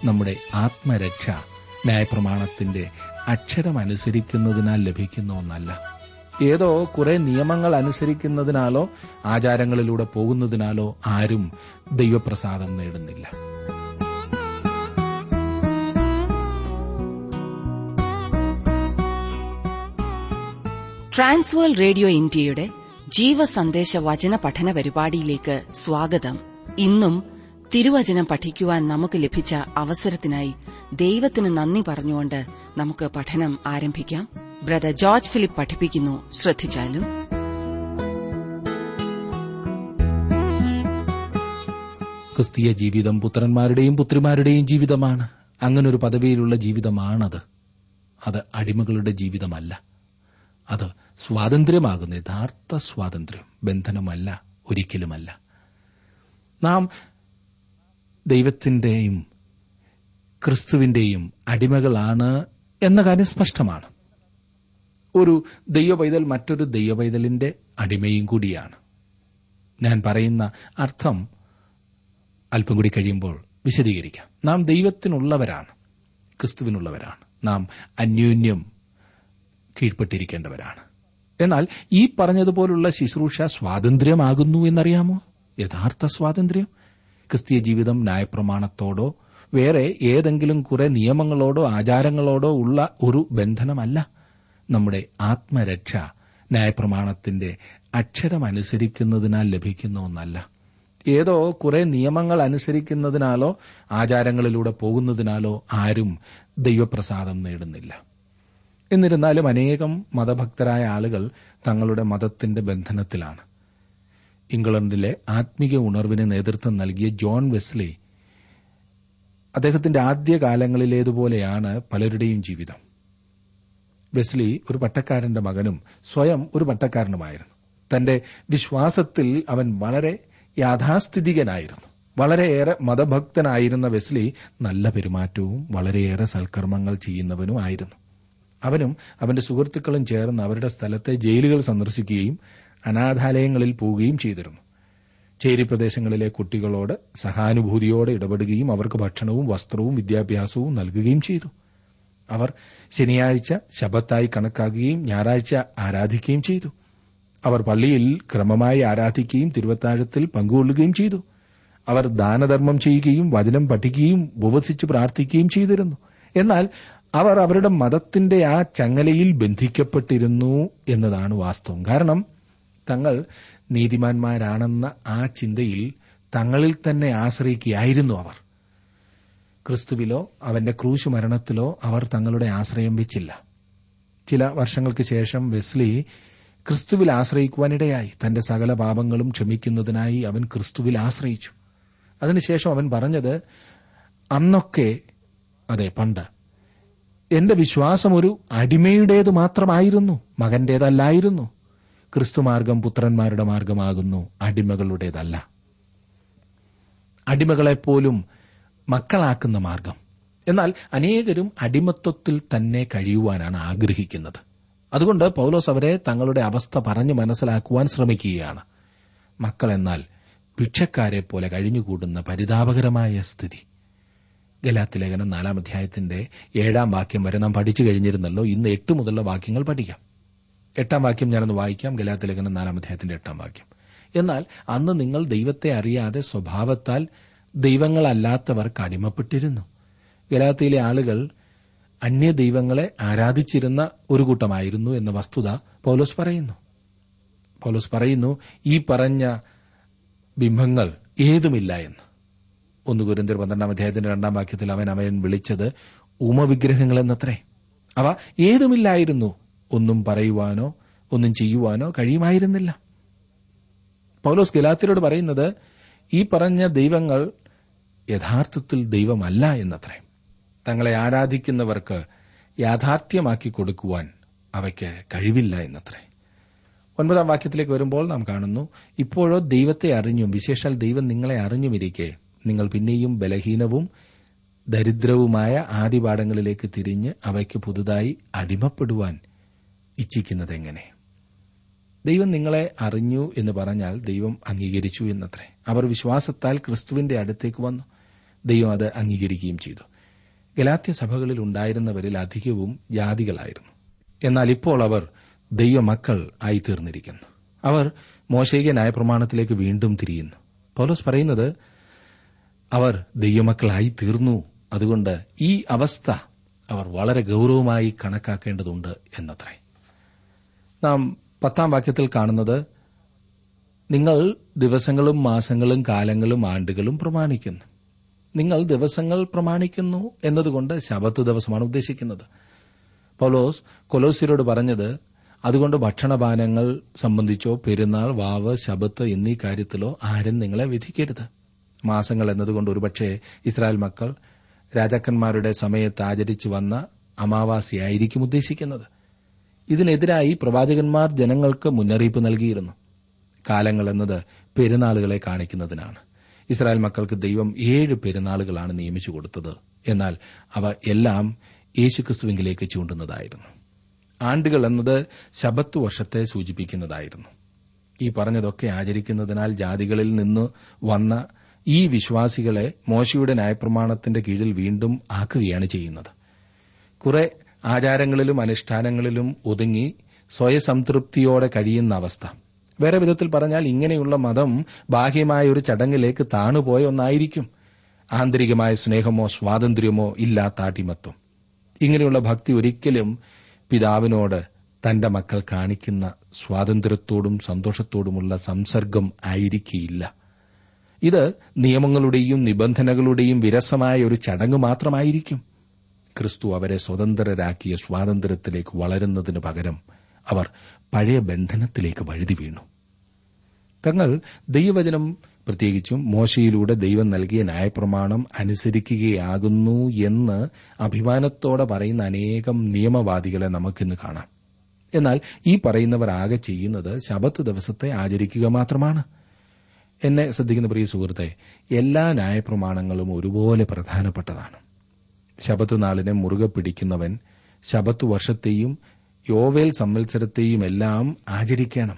നമ്മുടെ ആത്മരക്ഷ ന്യായപ്രമാണത്തിന്റെ അക്ഷരമനുസരിക്കുന്നതിനാൽ ലഭിക്കുന്ന ഒന്നല്ല ഏതോ കുറെ നിയമങ്ങൾ അനുസരിക്കുന്നതിനാലോ ആചാരങ്ങളിലൂടെ പോകുന്നതിനാലോ ആരും ദൈവപ്രസാദം നേടുന്നില്ല ട്രാൻസ്വേൾ റേഡിയോ ഇന്ത്യയുടെ ജീവസന്ദേശ വചന പഠന പരിപാടിയിലേക്ക് സ്വാഗതം ഇന്നും തിരുവചനം പഠിക്കുവാൻ നമുക്ക് ലഭിച്ച അവസരത്തിനായി ദൈവത്തിന് നന്ദി പറഞ്ഞുകൊണ്ട് നമുക്ക് പഠനം ആരംഭിക്കാം ബ്രദർ ജോർജ് ഫിലിപ്പ് പഠിപ്പിക്കുന്നു ശ്രദ്ധിച്ചാലും ക്രിസ്തീയ ജീവിതം പുത്രന്മാരുടെയും പുത്രിമാരുടെയും ജീവിതമാണ് അങ്ങനൊരു പദവിയിലുള്ള ജീവിതമാണത് അത് അടിമകളുടെ ജീവിതമല്ല അത് സ്വാതന്ത്ര്യമാകുന്ന യഥാർത്ഥ സ്വാതന്ത്ര്യം ബന്ധനമല്ല ഒരിക്കലുമല്ല നാം ദൈവത്തിന്റെയും ക്രിസ്തുവിന്റെയും അടിമകളാണ് എന്ന കാര്യം സ്പഷ്ടമാണ് ഒരു ദൈവപൈതൽ മറ്റൊരു ദൈവപൈതലിന്റെ അടിമയും കൂടിയാണ് ഞാൻ പറയുന്ന അർത്ഥം അല്പം കൂടി കഴിയുമ്പോൾ വിശദീകരിക്കാം നാം ദൈവത്തിനുള്ളവരാണ് ക്രിസ്തുവിനുള്ളവരാണ് നാം അന്യോന്യം കീഴ്പ്പെട്ടിരിക്കേണ്ടവരാണ് എന്നാൽ ഈ പറഞ്ഞതുപോലുള്ള ശുശ്രൂഷ സ്വാതന്ത്ര്യമാകുന്നു എന്നറിയാമോ യഥാർത്ഥ സ്വാതന്ത്ര്യം ക്രിസ്തീയ ജീവിതം ന്യായപ്രമാണത്തോടോ വേറെ ഏതെങ്കിലും കുറെ നിയമങ്ങളോടോ ആചാരങ്ങളോടോ ഉള്ള ഒരു ബന്ധനമല്ല നമ്മുടെ ആത്മരക്ഷ ന്യായപ്രമാണത്തിന്റെ അക്ഷരമനുസരിക്കുന്നതിനാൽ ലഭിക്കുന്ന ഒന്നല്ല ഏതോ കുറെ നിയമങ്ങൾ അനുസരിക്കുന്നതിനാലോ ആചാരങ്ങളിലൂടെ പോകുന്നതിനാലോ ആരും ദൈവപ്രസാദം നേടുന്നില്ല എന്നിരുന്നാലും അനേകം മതഭക്തരായ ആളുകൾ തങ്ങളുടെ മതത്തിന്റെ ബന്ധനത്തിലാണ് ഇംഗ്ലണ്ടിലെ ആത്മീക ഉണർവിന് നേതൃത്വം നൽകിയ ജോൺ വെസ്ലി അദ്ദേഹത്തിന്റെ ആദ്യകാലങ്ങളിലേതുപോലെയാണ് പലരുടെയും ജീവിതം വെസ്ലി ഒരു പട്ടക്കാരന്റെ മകനും സ്വയം ഒരു പട്ടക്കാരനുമായിരുന്നു തന്റെ വിശ്വാസത്തിൽ അവൻ വളരെ യാഥാസ്ഥിതികനായിരുന്നു വളരെയേറെ മതഭക്തനായിരുന്ന വെസ്ലി നല്ല പെരുമാറ്റവും വളരെയേറെ സൽക്കർമ്മങ്ങൾ ചെയ്യുന്നവനുമായിരുന്നു അവനും അവന്റെ സുഹൃത്തുക്കളും ചേർന്ന് അവരുടെ സ്ഥലത്തെ ജയിലുകൾ സന്ദർശിക്കുകയും അനാഥാലയങ്ങളിൽ പോവുകയും ചെയ്തിരുന്നു ചേരി പ്രദേശങ്ങളിലെ കുട്ടികളോട് സഹാനുഭൂതിയോടെ ഇടപെടുകയും അവർക്ക് ഭക്ഷണവും വസ്ത്രവും വിദ്യാഭ്യാസവും നൽകുകയും ചെയ്തു അവർ ശനിയാഴ്ച ശബത്തായി കണക്കാക്കുകയും ഞായറാഴ്ച ആരാധിക്കുകയും ചെയ്തു അവർ പള്ളിയിൽ ക്രമമായി ആരാധിക്കുകയും തിരുവത്താഴത്തിൽ പങ്കുകൊള്ളുകയും ചെയ്തു അവർ ദാനധർമ്മം ചെയ്യുകയും വചനം പഠിക്കുകയും ഉപവസിച്ച് പ്രാർത്ഥിക്കുകയും ചെയ്തിരുന്നു എന്നാൽ അവർ അവരുടെ മതത്തിന്റെ ആ ചങ്ങലയിൽ ബന്ധിക്കപ്പെട്ടിരുന്നു എന്നതാണ് വാസ്തവം കാരണം തങ്ങൾ നീതിമാന്മാരാണെന്ന ആ ചിന്തയിൽ തങ്ങളിൽ തന്നെ ആശ്രയിക്കുകയായിരുന്നു അവർ ക്രിസ്തുവിലോ അവന്റെ ക്രൂശ് മരണത്തിലോ അവർ തങ്ങളുടെ ആശ്രയം വെച്ചില്ല ചില വർഷങ്ങൾക്ക് ശേഷം വെസ്ലി ക്രിസ്തുവിൽ ആശ്രയിക്കുവാനിടയായി തന്റെ സകല പാപങ്ങളും ക്ഷമിക്കുന്നതിനായി അവൻ ക്രിസ്തുവിൽ ആശ്രയിച്ചു അതിനുശേഷം അവൻ പറഞ്ഞത് അന്നൊക്കെ അതെ പണ്ട് എന്റെ വിശ്വാസം ഒരു അടിമയുടേത് മാത്രമായിരുന്നു മകന്റേതല്ലായിരുന്നു ക്രിസ്തുമാർഗം പുത്രന്മാരുടെ മാർഗമാകുന്നു അടിമകളുടേതല്ല അടിമകളെപ്പോലും മക്കളാക്കുന്ന മാർഗം എന്നാൽ അനേകരും അടിമത്വത്തിൽ തന്നെ കഴിയുവാനാണ് ആഗ്രഹിക്കുന്നത് അതുകൊണ്ട് പൌലോസ് അവരെ തങ്ങളുടെ അവസ്ഥ പറഞ്ഞു മനസ്സിലാക്കുവാൻ ശ്രമിക്കുകയാണ് മക്കൾ എന്നാൽ ഭിക്ഷക്കാരെ പോലെ കഴിഞ്ഞുകൂടുന്ന പരിതാപകരമായ സ്ഥിതി ഗലാത്തി ലേഖനം നാലാം അധ്യായത്തിന്റെ ഏഴാം വാക്യം വരെ നാം പഠിച്ചു കഴിഞ്ഞിരുന്നല്ലോ ഇന്ന് എട്ട് മുതലുള്ള വാക്യങ്ങൾ പഠിക്കാം എട്ടാം വാക്യം ഞാനൊന്ന് വായിക്കാം ഗലാത്തി ലേഖനം നാലാം അധ്യായത്തിന്റെ എട്ടാം വാക്യം എന്നാൽ അന്ന് നിങ്ങൾ ദൈവത്തെ അറിയാതെ സ്വഭാവത്താൽ ദൈവങ്ങളല്ലാത്തവർക്ക് അടിമപ്പെട്ടിരുന്നു ഗലാത്തിയിലെ ആളുകൾ അന്യ ദൈവങ്ങളെ ആരാധിച്ചിരുന്ന ഒരു കൂട്ടമായിരുന്നു എന്ന വസ്തുത പൗലോസ് പറയുന്നു പൗലോസ് പറയുന്നു ഈ പറഞ്ഞ ബിംബങ്ങൾ ഏതുമില്ല എന്ന് ഒന്ന് കുരിന്തിർ പന്ത്രണ്ടാം അധ്യായത്തിന്റെ രണ്ടാം വാക്യത്തിൽ അവൻ അവൻ വിളിച്ചത് ഉമവിഗ്രഹങ്ങൾ എന്നത്രേ അവ ഏതുമില്ലായിരുന്നു ഒന്നും പറയുവാനോ ഒന്നും ചെയ്യുവാനോ കഴിയുമായിരുന്നില്ല പൗലോസ് ഗലാത്തിരോട് പറയുന്നത് ഈ പറഞ്ഞ ദൈവങ്ങൾ യഥാർത്ഥത്തിൽ ദൈവമല്ല എന്നത്രേ തങ്ങളെ ആരാധിക്കുന്നവർക്ക് യാഥാർത്ഥ്യമാക്കി കൊടുക്കുവാൻ അവയ്ക്ക് കഴിവില്ല എന്നത്രേ ഒൻപതാം വാക്യത്തിലേക്ക് വരുമ്പോൾ നാം കാണുന്നു ഇപ്പോഴോ ദൈവത്തെ അറിഞ്ഞും വിശേഷാൽ ദൈവം നിങ്ങളെ അറിഞ്ഞുമിരിക്കെ നിങ്ങൾ പിന്നെയും ബലഹീനവും ദരിദ്രവുമായ ആദിപാഠങ്ങളിലേക്ക് തിരിഞ്ഞ് അവയ്ക്ക് പുതുതായി അടിമപ്പെടുവാൻ ഇച്ഛിക്കുന്നതെങ്ങനെ ദൈവം നിങ്ങളെ അറിഞ്ഞു എന്ന് പറഞ്ഞാൽ ദൈവം അംഗീകരിച്ചു എന്നത്രേ അവർ വിശ്വാസത്താൽ ക്രിസ്തുവിന്റെ അടുത്തേക്ക് വന്നു ദൈവം അത് അംഗീകരിക്കുകയും ചെയ്തു ഗലാത്യ സഭകളിൽ ഉണ്ടായിരുന്നവരിൽ അധികവും ജാതികളായിരുന്നു എന്നാൽ ഇപ്പോൾ അവർ ദൈവമക്കൾ ആയിത്തീർന്നിരിക്കുന്നു അവർ മോശയിക ന്യായപ്രമാണത്തിലേക്ക് വീണ്ടും തിരിയുന്നു പൗലോസ് പറയുന്നത് അവർ ദൈവമക്കളായി തീർന്നു അതുകൊണ്ട് ഈ അവസ്ഥ അവർ വളരെ ഗൌരവമായി കണക്കാക്കേണ്ടതുണ്ട് എന്നത്രേ നാം പത്താം വാക്യത്തിൽ കാണുന്നത് നിങ്ങൾ ദിവസങ്ങളും മാസങ്ങളും കാലങ്ങളും ആണ്ടുകളും പ്രമാണിക്കുന്നു നിങ്ങൾ ദിവസങ്ങൾ പ്രമാണിക്കുന്നു എന്നതുകൊണ്ട് ശബത്ത് ദിവസമാണ് ഉദ്ദേശിക്കുന്നത് പൗലോസ് കൊലോസിയരോട് പറഞ്ഞത് അതുകൊണ്ട് ഭക്ഷണപാനങ്ങൾ സംബന്ധിച്ചോ പെരുന്നാൾ വാവ് ശബത്ത് എന്നീ കാര്യത്തിലോ ആരും നിങ്ങളെ വിധിക്കരുത് മാസങ്ങൾ എന്നതുകൊണ്ട് ഒരുപക്ഷെ ഇസ്രായേൽ മക്കൾ രാജാക്കന്മാരുടെ സമയത്ത് ആചരിച്ചു വന്ന അമാവാസിയായിരിക്കും ഉദ്ദേശിക്കുന്നത് ഇതിനെതിരായി പ്രവാചകന്മാർ ജനങ്ങൾക്ക് മുന്നറിയിപ്പ് നൽകിയിരുന്നു കാലങ്ങൾ എന്നത് പെരുന്നാളുകളെ കാണിക്കുന്നതിനാണ് ഇസ്രായേൽ മക്കൾക്ക് ദൈവം ഏഴ് പെരുന്നാളുകളാണ് നിയമിച്ചു കൊടുത്തത് എന്നാൽ അവ എല്ലാം യേശുക്രിസ്തുവിങ്കിലേക്ക് ചൂണ്ടുന്നതായിരുന്നു ആണ്ടുകൾ എന്നത് ശബത്ത് വർഷത്തെ സൂചിപ്പിക്കുന്നതായിരുന്നു ഈ പറഞ്ഞതൊക്കെ ആചരിക്കുന്നതിനാൽ ജാതികളിൽ നിന്ന് വന്ന ഈ വിശ്വാസികളെ മോശയുടെ ന്യായപ്രമാണത്തിന്റെ കീഴിൽ വീണ്ടും ആക്കുകയാണ് ചെയ്യുന്നത് കുറെ ആചാരങ്ങളിലും അനുഷ്ഠാനങ്ങളിലും ഒതുങ്ങി സ്വയസംതൃപ്തിയോടെ കഴിയുന്ന അവസ്ഥ വേറെ വിധത്തിൽ പറഞ്ഞാൽ ഇങ്ങനെയുള്ള മതം ബാഹ്യമായ ഒരു ചടങ്ങിലേക്ക് താണുപോയ ഒന്നായിരിക്കും ആന്തരികമായ സ്നേഹമോ സ്വാതന്ത്ര്യമോ ഇല്ലാത്ത അടിമത്വം ഇങ്ങനെയുള്ള ഭക്തി ഒരിക്കലും പിതാവിനോട് തന്റെ മക്കൾ കാണിക്കുന്ന സ്വാതന്ത്ര്യത്തോടും സന്തോഷത്തോടുമുള്ള സംസർഗം ആയിരിക്കില്ല ഇത് നിയമങ്ങളുടെയും നിബന്ധനകളുടെയും വിരസമായ ഒരു ചടങ്ങ് മാത്രമായിരിക്കും ക്രിസ്തു അവരെ സ്വതന്ത്രരാക്കിയ സ്വാതന്ത്ര്യത്തിലേക്ക് വളരുന്നതിന് പകരം അവർ പഴയ ബന്ധനത്തിലേക്ക് വഴുതി വീണു തങ്ങൾ ദൈവവചനം പ്രത്യേകിച്ചും മോശയിലൂടെ ദൈവം നൽകിയ ന്യായപ്രമാണം അനുസരിക്കുകയാകുന്നു എന്ന് അഭിമാനത്തോടെ പറയുന്ന അനേകം നിയമവാദികളെ നമുക്കിന്ന് കാണാം എന്നാൽ ഈ പറയുന്നവർ ആകെ ചെയ്യുന്നത് ശബത്ത് ദിവസത്തെ ആചരിക്കുക മാത്രമാണ് എന്നെ ശ്രദ്ധിക്കുന്ന പ്രിയ സുഹൃത്തെ എല്ലാ ന്യായപ്രമാണങ്ങളും ഒരുപോലെ പ്രധാനപ്പെട്ടതാണ് ശബത്ത് നാളിനെ മുറുകെ പിടിക്കുന്നവൻ ശബത്ത് വർഷത്തെയും യോവേൽ സംവത്സരത്തെയും എല്ലാം ആചരിക്കണം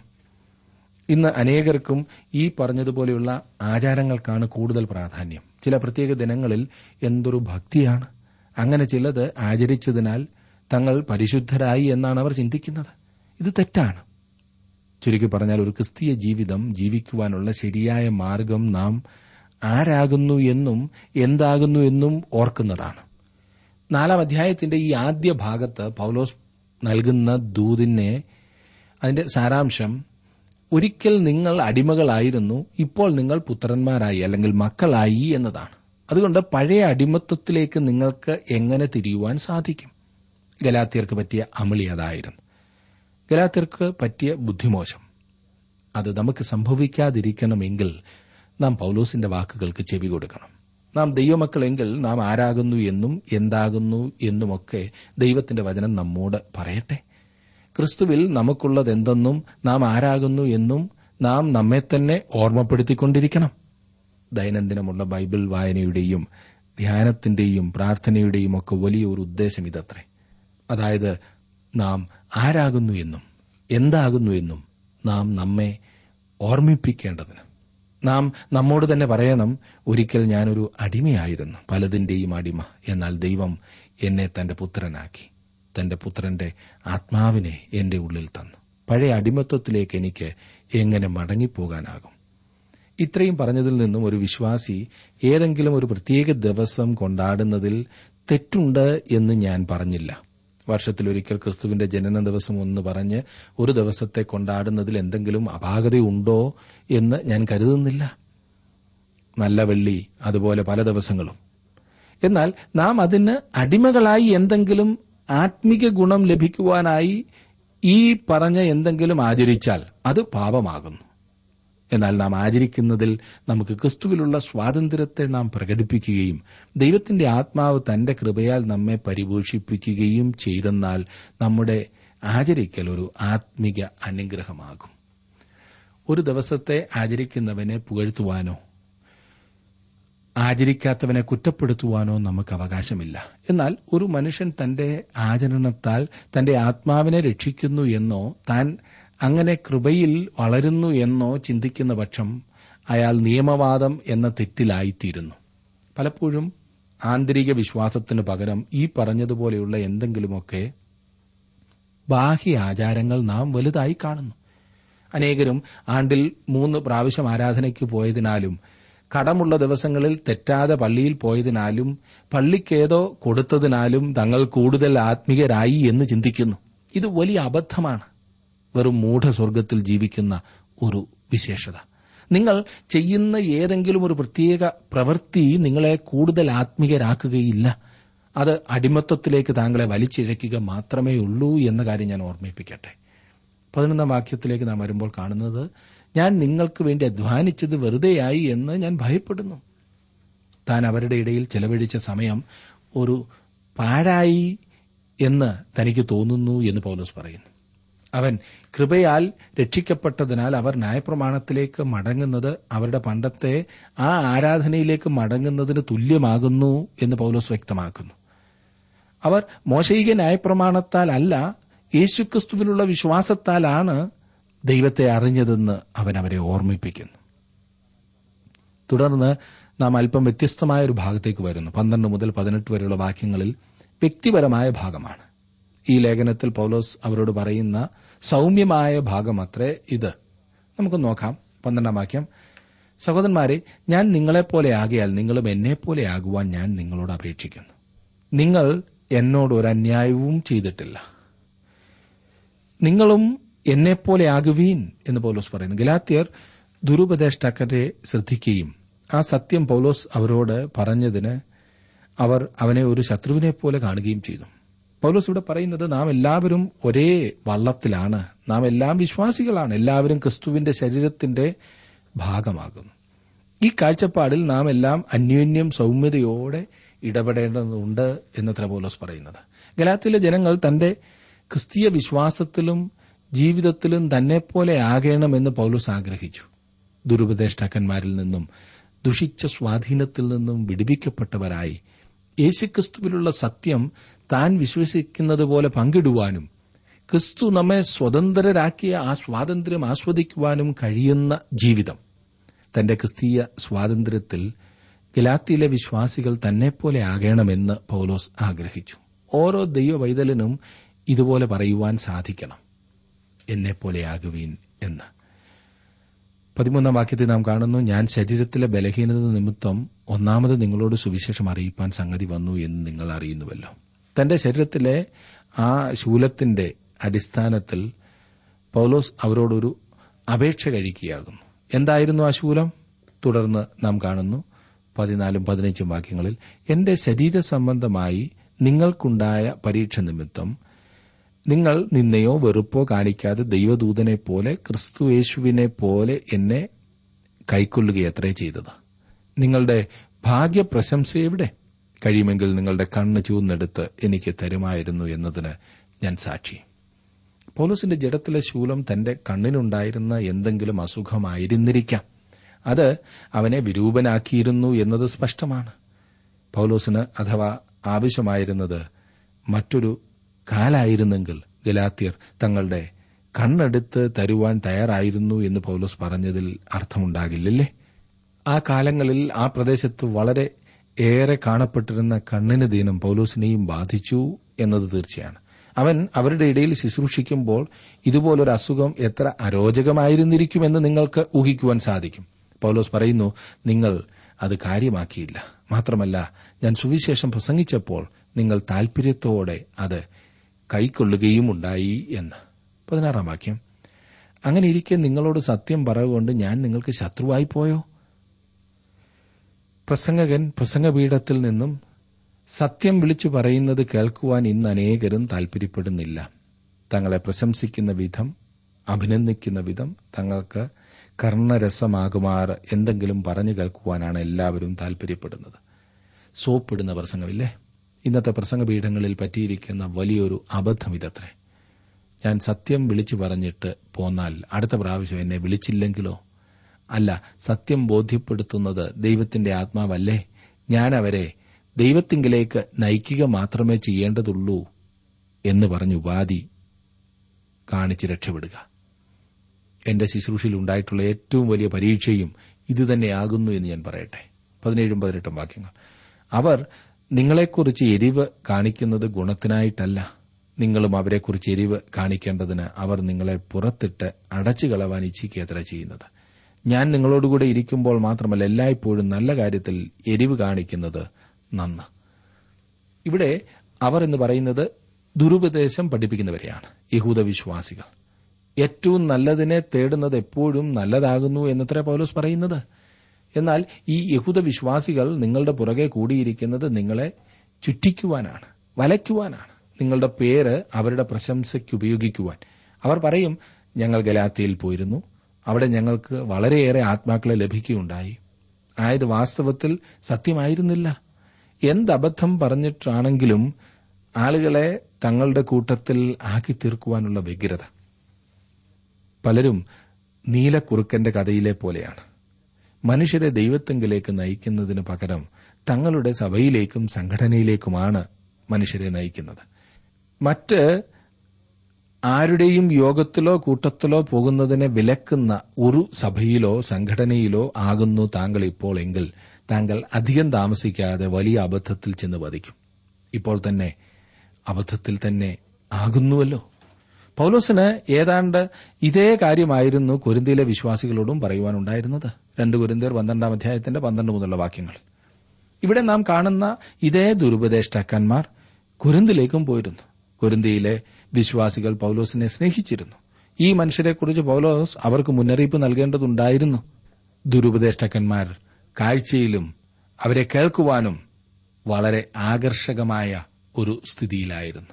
ഇന്ന് അനേകർക്കും ഈ പറഞ്ഞതുപോലെയുള്ള ആചാരങ്ങൾക്കാണ് കൂടുതൽ പ്രാധാന്യം ചില പ്രത്യേക ദിനങ്ങളിൽ എന്തൊരു ഭക്തിയാണ് അങ്ങനെ ചിലത് ആചരിച്ചതിനാൽ തങ്ങൾ പരിശുദ്ധരായി എന്നാണ് അവർ ചിന്തിക്കുന്നത് ഇത് തെറ്റാണ് ചുരുക്കി പറഞ്ഞാൽ ഒരു ക്രിസ്തീയ ജീവിതം ജീവിക്കുവാനുള്ള ശരിയായ മാർഗം നാം ആരാകുന്നു എന്നും എന്താകുന്നു എന്നും ഓർക്കുന്നതാണ് നാലാം അധ്യായത്തിന്റെ ഈ ആദ്യ ഭാഗത്ത് പൌലോസ് നൽകുന്ന ദൂതിനെ അതിന്റെ സാരാംശം ഒരിക്കൽ നിങ്ങൾ അടിമകളായിരുന്നു ഇപ്പോൾ നിങ്ങൾ പുത്രന്മാരായി അല്ലെങ്കിൽ മക്കളായി എന്നതാണ് അതുകൊണ്ട് പഴയ അടിമത്വത്തിലേക്ക് നിങ്ങൾക്ക് എങ്ങനെ തിരിയുവാൻ സാധിക്കും ഗലാത്യർക്ക് പറ്റിയ അമളി അതായിരുന്നു ഗലാത്യർക്ക് പറ്റിയ ബുദ്ധിമോശം അത് നമുക്ക് സംഭവിക്കാതിരിക്കണമെങ്കിൽ നാം പൌലോസിന്റെ വാക്കുകൾക്ക് ചെവി കൊടുക്കണം നാം ദൈവമക്കളെങ്കിൽ നാം ആരാകുന്നു എന്നും എന്താകുന്നു എന്നുമൊക്കെ ദൈവത്തിന്റെ വചനം നമ്മോട് പറയട്ടെ ക്രിസ്തുവിൽ നമുക്കുള്ളതെന്തെന്നും നാം ആരാകുന്നു എന്നും നാം നമ്മെ തന്നെ ഓർമ്മപ്പെടുത്തിക്കൊണ്ടിരിക്കണം ദൈനംദിനമുള്ള ബൈബിൾ വായനയുടെയും ധ്യാനത്തിന്റെയും പ്രാർത്ഥനയുടെയും ഒക്കെ വലിയ ഒരു ഉദ്ദേശം ഇതത്രേ അതായത് നാം ആരാകുന്നു എന്നും എന്താകുന്നു എന്നും നാം നമ്മെ ഓർമ്മിപ്പിക്കേണ്ടതിന് നാം നമ്മോട് തന്നെ പറയണം ഒരിക്കൽ ഞാനൊരു അടിമയായിരുന്നു പലതിന്റെയും അടിമ എന്നാൽ ദൈവം എന്നെ തന്റെ പുത്രനാക്കി തന്റെ പുത്രന്റെ ആത്മാവിനെ എന്റെ ഉള്ളിൽ തന്നു പഴയ അടിമത്വത്തിലേക്ക് എനിക്ക് എങ്ങനെ മടങ്ങിപ്പോകാനാകും ഇത്രയും പറഞ്ഞതിൽ നിന്നും ഒരു വിശ്വാസി ഏതെങ്കിലും ഒരു പ്രത്യേക ദിവസം കൊണ്ടാടുന്നതിൽ തെറ്റുണ്ട് എന്ന് ഞാൻ പറഞ്ഞില്ല വർഷത്തിലൊരിക്കൽ ക്രിസ്തുവിന്റെ ജനന ദിവസം ഒന്ന് പറഞ്ഞ് ഒരു ദിവസത്തെ കൊണ്ടാടുന്നതിൽ എന്തെങ്കിലും അപാകതയുണ്ടോ എന്ന് ഞാൻ കരുതുന്നില്ല നല്ല വെള്ളി അതുപോലെ പല ദിവസങ്ങളും എന്നാൽ നാം അതിന് അടിമകളായി എന്തെങ്കിലും ആത്മിക ഗുണം ലഭിക്കുവാനായി ഈ പറഞ്ഞ എന്തെങ്കിലും ആചരിച്ചാൽ അത് പാപമാകുന്നു എന്നാൽ നാം ആചരിക്കുന്നതിൽ നമുക്ക് ക്രിസ്തുവിലുള്ള സ്വാതന്ത്ര്യത്തെ നാം പ്രകടിപ്പിക്കുകയും ദൈവത്തിന്റെ ആത്മാവ് തന്റെ കൃപയാൽ നമ്മെ പരിപോഷിപ്പിക്കുകയും ചെയ്തെന്നാൽ നമ്മുടെ ആചരിക്കൽ ഒരു ആത്മിക അനുഗ്രഹമാകും ഒരു ദിവസത്തെ ആചരിക്കുന്നവനെ പുകഴ്ത്തുവാനോ ആചരിക്കാത്തവനെ കുറ്റപ്പെടുത്തുവാനോ നമുക്ക് അവകാശമില്ല എന്നാൽ ഒരു മനുഷ്യൻ തന്റെ ആചരണത്താൽ തന്റെ ആത്മാവിനെ രക്ഷിക്കുന്നു എന്നോ താൻ അങ്ങനെ കൃപയിൽ വളരുന്നു എന്നോ ചിന്തിക്കുന്ന പക്ഷം അയാൾ നിയമവാദം എന്ന തെറ്റിലായിത്തീരുന്നു പലപ്പോഴും ആന്തരിക വിശ്വാസത്തിന് പകരം ഈ പറഞ്ഞതുപോലെയുള്ള എന്തെങ്കിലുമൊക്കെ ബാഹ്യ ആചാരങ്ങൾ നാം വലുതായി കാണുന്നു അനേകരും ആണ്ടിൽ മൂന്ന് പ്രാവശ്യം ആരാധനയ്ക്ക് പോയതിനാലും കടമുള്ള ദിവസങ്ങളിൽ തെറ്റാതെ പള്ളിയിൽ പോയതിനാലും പള്ളിക്കേതോ കൊടുത്തതിനാലും തങ്ങൾ കൂടുതൽ ആത്മീയരായി എന്ന് ചിന്തിക്കുന്നു ഇത് വലിയ അബദ്ധമാണ് വെറും മൂഢസ്വർഗത്തിൽ ജീവിക്കുന്ന ഒരു വിശേഷത നിങ്ങൾ ചെയ്യുന്ന ഏതെങ്കിലും ഒരു പ്രത്യേക പ്രവൃത്തി നിങ്ങളെ കൂടുതൽ ആത്മീയരാക്കുകയില്ല അത് അടിമത്തത്തിലേക്ക് താങ്കളെ വലിച്ചിഴയ്ക്കുക മാത്രമേ ഉള്ളൂ എന്ന കാര്യം ഞാൻ ഓർമ്മിപ്പിക്കട്ടെ പതിനൊന്നാം വാക്യത്തിലേക്ക് നാം വരുമ്പോൾ കാണുന്നത് ഞാൻ നിങ്ങൾക്ക് വേണ്ടി അധ്വാനിച്ചത് വെറുതെയായി എന്ന് ഞാൻ ഭയപ്പെടുന്നു താൻ അവരുടെ ഇടയിൽ ചെലവഴിച്ച സമയം ഒരു പാഴായി എന്ന് തനിക്ക് തോന്നുന്നു എന്ന് പൗലോസ് പറയുന്നു അവൻ കൃപയാൽ രക്ഷിക്കപ്പെട്ടതിനാൽ അവർ ന്യായപ്രമാണത്തിലേക്ക് മടങ്ങുന്നത് അവരുടെ പണ്ടത്തെ ആ ആരാധനയിലേക്ക് മടങ്ങുന്നതിന് തുല്യമാകുന്നു എന്ന് പൗലോസ് വ്യക്തമാക്കുന്നു അവർ മോശയിക ന്യായപ്രമാണത്താൽ അല്ല യേശുക്രിസ്തുവിലുള്ള വിശ്വാസത്താലാണ് ദൈവത്തെ അറിഞ്ഞതെന്ന് അവൻ അവരെ ഓർമ്മിപ്പിക്കുന്നു തുടർന്ന് നാം അല്പം വ്യത്യസ്തമായ ഒരു ഭാഗത്തേക്ക് വരുന്നു പന്ത്രണ്ട് മുതൽ പതിനെട്ട് വരെയുള്ള വാക്യങ്ങളിൽ വ്യക്തിപരമായ ഭാഗമാണ് ഈ ലേഖനത്തിൽ പൗലോസ് അവരോട് പറയുന്ന സൗമ്യമായ ഭാഗമത്രേ ഇത് നമുക്ക് നോക്കാം പന്ത്രണ്ടാം വാക്യം സഹോദരന്മാരെ ഞാൻ നിങ്ങളെപ്പോലെ ആകിയാൽ നിങ്ങളും എന്നെപ്പോലെ ആകുവാൻ ഞാൻ നിങ്ങളോട് അപേക്ഷിക്കുന്നു നിങ്ങൾ എന്നോട് ഒരു അന്യായവും ചെയ്തിട്ടില്ല നിങ്ങളും എന്നെപ്പോലെ ആകുവീൻ എന്ന് പൗലോസ് പറയുന്നു ഗലാത്യർ ദുരുപദേഷ്ടാക്കരെ ശ്രദ്ധിക്കുകയും ആ സത്യം പൗലോസ് അവരോട് പറഞ്ഞതിന് അവർ അവനെ ഒരു ശത്രുവിനെ പോലെ കാണുകയും ചെയ്തു പൗലോസ് ഇവിടെ പറയുന്നത് നാം എല്ലാവരും ഒരേ വള്ളത്തിലാണ് നാം എല്ലാം വിശ്വാസികളാണ് എല്ലാവരും ക്രിസ്തുവിന്റെ ശരീരത്തിന്റെ ഭാഗമാകുന്നു ഈ കാഴ്ചപ്പാടിൽ നാം എല്ലാം അന്യോന്യം സൗമ്യതയോടെ ഇടപെടേണ്ടതുണ്ട് എന്നത്ര പൗലോസ് പറയുന്നത് ഗലാത്തിലെ ജനങ്ങൾ തന്റെ ക്രിസ്തീയ വിശ്വാസത്തിലും ജീവിതത്തിലും തന്നെപ്പോലെ ആകണമെന്ന് പൗലോസ് ആഗ്രഹിച്ചു ദുരുപദേഷ്ടാക്കന്മാരിൽ നിന്നും ദുഷിച്ച സ്വാധീനത്തിൽ നിന്നും വിടുവിക്കപ്പെട്ടവരായി യേശുക്രിസ്തുവിലുള്ള സത്യം താൻ വിശ്വസിക്കുന്നത് പോലെ പങ്കിടുവാനും ക്രിസ്തു നമ്മെ സ്വതന്ത്രരാക്കിയ ആ സ്വാതന്ത്ര്യം ആസ്വദിക്കുവാനും കഴിയുന്ന ജീവിതം തന്റെ ക്രിസ്തീയ സ്വാതന്ത്ര്യത്തിൽ ഗലാത്തിയിലെ വിശ്വാസികൾ തന്നെപ്പോലെ ആകണമെന്ന് പൗലോസ് ആഗ്രഹിച്ചു ഓരോ ദൈവവൈതലിനും ഇതുപോലെ പറയുവാൻ സാധിക്കണം എന്നെപ്പോലെയാകുവീൻ എന്ന് പതിമൂന്നാം വാക്യത്തിൽ നാം കാണുന്നു ഞാൻ ശരീരത്തിലെ ബലഹീനത നിമിത്തം ഒന്നാമത് നിങ്ങളോട് സുവിശേഷം അറിയിപ്പാൻ സംഗതി വന്നു എന്ന് നിങ്ങൾ അറിയുന്നുവല്ലോ തന്റെ ശരീരത്തിലെ ആ ശൂലത്തിന്റെ അടിസ്ഥാനത്തിൽ പൗലോസ് അവരോടൊരു അപേക്ഷ കഴിക്കുകയാകുന്നു എന്തായിരുന്നു ആ ശൂലം തുടർന്ന് നാം കാണുന്നു പതിനാലും പതിനഞ്ചും വാക്യങ്ങളിൽ എന്റെ ശരീര സംബന്ധമായി നിങ്ങൾക്കുണ്ടായ പരീക്ഷ നിമിത്തം നിങ്ങൾ നിന്നെയോ വെറുപ്പോ കാണിക്കാതെ ദൈവദൂതനെ പോലെ ക്രിസ്തുയേശുവിനെ പോലെ എന്നെ കൈക്കൊള്ളുകയത്രേ ചെയ്തത് നിങ്ങളുടെ ഭാഗ്യപ്രശംസ എവിടെ കഴിയുമെങ്കിൽ നിങ്ങളുടെ കണ്ണ് ചൂന്നെടുത്ത് എനിക്ക് തരുമായിരുന്നു എന്നതിന് ഞാൻ സാക്ഷി പൗലോസിന്റെ ജഡത്തിലെ ശൂലം തന്റെ കണ്ണിനുണ്ടായിരുന്ന എന്തെങ്കിലും അസുഖമായിരുന്നിരിക്കാം അത് അവനെ വിരൂപനാക്കിയിരുന്നു എന്നത് സ്പഷ്ടമാണ് പൗലോസിന് അഥവാ ആവശ്യമായിരുന്നത് മറ്റൊരു കാലായിരുന്നെങ്കിൽ ഗലാത്യർ തങ്ങളുടെ കണ്ണെടുത്ത് തരുവാൻ തയ്യാറായിരുന്നു എന്ന് പൗലോസ് പറഞ്ഞതിൽ അർത്ഥമുണ്ടാകില്ലല്ലേ ആ കാലങ്ങളിൽ ആ പ്രദേശത്ത് വളരെ ഏറെ കാണപ്പെട്ടിരുന്ന കണ്ണിന് ദീനം പൗലോസിനെയും ബാധിച്ചു എന്നത് തീർച്ചയാണ് അവൻ അവരുടെ ഇടയിൽ ശുശ്രൂഷിക്കുമ്പോൾ ഇതുപോലൊരു അസുഖം എത്ര അരോചകമായിരുന്നിരിക്കുമെന്ന് നിങ്ങൾക്ക് ഊഹിക്കുവാൻ സാധിക്കും പൗലോസ് പറയുന്നു നിങ്ങൾ അത് കാര്യമാക്കിയില്ല മാത്രമല്ല ഞാൻ സുവിശേഷം പ്രസംഗിച്ചപ്പോൾ നിങ്ങൾ താൽപര്യത്തോടെ അത് കൈക്കൊള്ളുകയും ഉണ്ടായി എന്ന് പതിനാറാം വാക്യം അങ്ങനെ ഇരിക്കെ നിങ്ങളോട് സത്യം പറയുകൊണ്ട് ഞാൻ നിങ്ങൾക്ക് ശത്രുവായി പോയോ പ്രസംഗകൻ പ്രസംഗപീഠത്തിൽ നിന്നും സത്യം വിളിച്ചു പറയുന്നത് കേൾക്കുവാൻ ഇന്ന് അനേകരും താൽപര്യപ്പെടുന്നില്ല തങ്ങളെ പ്രശംസിക്കുന്ന വിധം അഭിനന്ദിക്കുന്ന വിധം തങ്ങൾക്ക് കർണരസമാകുമാറ് എന്തെങ്കിലും പറഞ്ഞു കേൾക്കുവാനാണ് എല്ലാവരും താൽപര്യപ്പെടുന്നത് സോപ്പിടുന്ന പ്രസംഗമില്ലേ ഇന്നത്തെ പ്രസംഗപീഠങ്ങളിൽ പറ്റിയിരിക്കുന്ന വലിയൊരു അബദ്ധം ഇതത്രേ ഞാൻ സത്യം വിളിച്ചു പറഞ്ഞിട്ട് പോന്നാൽ അടുത്ത പ്രാവശ്യം എന്നെ വിളിച്ചില്ലെങ്കിലോ അല്ല സത്യം ബോധ്യപ്പെടുത്തുന്നത് ദൈവത്തിന്റെ ആത്മാവല്ലേ ഞാൻ അവരെ ദൈവത്തിങ്കിലേക്ക് നയിക്കുക മാത്രമേ ചെയ്യേണ്ടതുള്ളൂ എന്ന് പറഞ്ഞ് ഉപാധി കാണിച്ച് രക്ഷപ്പെടുക എന്റെ ശുശ്രൂഷയിൽ ഉണ്ടായിട്ടുള്ള ഏറ്റവും വലിയ പരീക്ഷയും ഇതുതന്നെയാകുന്നു എന്ന് ഞാൻ പറയട്ടെ പതിനേഴും പതിനെട്ടും വാക്യങ്ങൾ അവർ നിങ്ങളെക്കുറിച്ച് എരിവ് കാണിക്കുന്നത് ഗുണത്തിനായിട്ടല്ല നിങ്ങളും അവരെക്കുറിച്ച് എരിവ് കാണിക്കേണ്ടതിന് അവർ നിങ്ങളെ പുറത്തിട്ട് അടച്ചു കളവാൻ ഇച്ഛിക്കത്ര ചെയ്യുന്നത് ഞാൻ നിങ്ങളോടുകൂടെ ഇരിക്കുമ്പോൾ മാത്രമല്ല എല്ലായ്പ്പോഴും നല്ല കാര്യത്തിൽ എരിവ് കാണിക്കുന്നത് നന്ന് ഇവിടെ അവർ എന്ന് പറയുന്നത് ദുരുപദേശം പഠിപ്പിക്കുന്നവരെയാണ് യഹൂദ വിശ്വാസികൾ ഏറ്റവും നല്ലതിനെ തേടുന്നത് എപ്പോഴും നല്ലതാകുന്നു എന്നത്ര പൗലോസ് പറയുന്നത് എന്നാൽ ഈ യഹൂദ വിശ്വാസികൾ നിങ്ങളുടെ പുറകെ കൂടിയിരിക്കുന്നത് നിങ്ങളെ ചുറ്റിക്കുവാനാണ് വലയ്ക്കുവാനാണ് നിങ്ങളുടെ പേര് അവരുടെ പ്രശംസയ്ക്ക് ഉപയോഗിക്കുവാൻ അവർ പറയും ഞങ്ങൾ ഗലാത്തിയിൽ പോയിരുന്നു അവിടെ ഞങ്ങൾക്ക് വളരെയേറെ ആത്മാക്കളെ ലഭിക്കുകയുണ്ടായി ആയത് വാസ്തവത്തിൽ സത്യമായിരുന്നില്ല എന്തബദ്ധം പറഞ്ഞിട്ടാണെങ്കിലും ആളുകളെ തങ്ങളുടെ കൂട്ടത്തിൽ ആക്കി തീർക്കുവാനുള്ള വ്യഗ്രത പലരും നീലക്കുറുക്കന്റെ കഥയിലെ പോലെയാണ് മനുഷ്യരെ ദൈവത്തെങ്കിലേക്ക് നയിക്കുന്നതിന് പകരം തങ്ങളുടെ സഭയിലേക്കും സംഘടനയിലേക്കുമാണ് മനുഷ്യരെ നയിക്കുന്നത് മറ്റ് ആരുടെയും യോഗത്തിലോ കൂട്ടത്തിലോ പോകുന്നതിനെ വിലക്കുന്ന ഒരു സഭയിലോ സംഘടനയിലോ ആകുന്നു താങ്കൾ ഇപ്പോൾ എങ്കിൽ താങ്കൾ അധികം താമസിക്കാതെ വലിയ അബദ്ധത്തിൽ ചെന്ന് പതിക്കും ഇപ്പോൾ തന്നെ അബദ്ധത്തിൽ തന്നെ ആകുന്നുവല്ലോ പൌലോസിന് ഏതാണ്ട് ഇതേ കാര്യമായിരുന്നു കൊരിന്തിയിലെ വിശ്വാസികളോടും പറയുവാനുണ്ടായിരുന്നത് രണ്ട് കൊരിന്തിയർ പന്ത്രണ്ടാം അധ്യായത്തിന്റെ പന്ത്രണ്ട് മുതലുള്ള വാക്യങ്ങൾ ഇവിടെ നാം കാണുന്ന ഇതേ ദുരുപദേഷ്ടാക്കന്മാർ കുരുന്തിലേക്കും പോയിരുന്നു കുരുന്തിയിലെ വിശ്വാസികൾ പൌലോസിനെ സ്നേഹിച്ചിരുന്നു ഈ മനുഷ്യരെക്കുറിച്ച് പൌലോസ് അവർക്ക് മുന്നറിയിപ്പ് നൽകേണ്ടതുണ്ടായിരുന്നു ദുരുപദേഷ്ടാക്കന്മാർ കാഴ്ചയിലും അവരെ കേൾക്കുവാനും വളരെ ആകർഷകമായ ഒരു സ്ഥിതിയിലായിരുന്നു